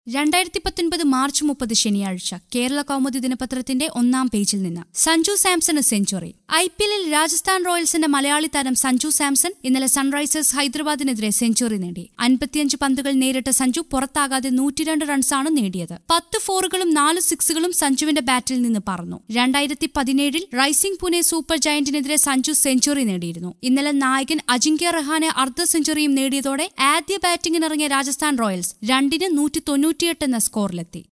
രണ്ടായിരത്തി പത്തൊൻപത് മാർച്ച് മുപ്പത് ശനിയാഴ്ച കേരള കൗമുദി ദിനപത്രത്തിന്റെ ഒന്നാം പേജിൽ നിന്ന് Sanju Samson century I P എല്ലിൽ രാജസ്ഥാൻ റോയൽസിന്റെ മലയാളി താരം സഞ്ജു സാംസൺ ഇന്നലെ സൺറൈസേഴ്സ് ഹൈദരാബാദിനെതിരെ സെഞ്ചുറി നേടി അൻപത്തിയഞ്ച് പന്തുകൾ നേരിട്ട സഞ്ജു പുറത്താകാതെ നൂറ്റിരണ്ട് റൺസാണ് നേടിയത് പത്ത് ഫോറുകളും നാല് സിക്സുകളും സഞ്ജുവിന്റെ ബാറ്റിൽ നിന്ന് പറന്നു രണ്ടായിരത്തി പതിനേഴിൽ റൈസിംഗ് പുനെ സൂപ്പർ ജയന്റിനെതിരെ സഞ്ജു സെഞ്ചുറി നേടിയിരുന്നു ഇന്നലെ നായകൻ അജിങ്ക്യ റഹാനെ അർദ്ധ സെഞ്ചുറിയും നേടിയതോടെ ആദ്യ ബാറ്റിംഗിനിറങ്ങിയ രാജസ്ഥാൻ റോയൽസ് രണ്ടിന് നൂറ്റി തൊണ്ണൂറ്റിയെട്ട് എന്ന സ്കോറിലെത്തി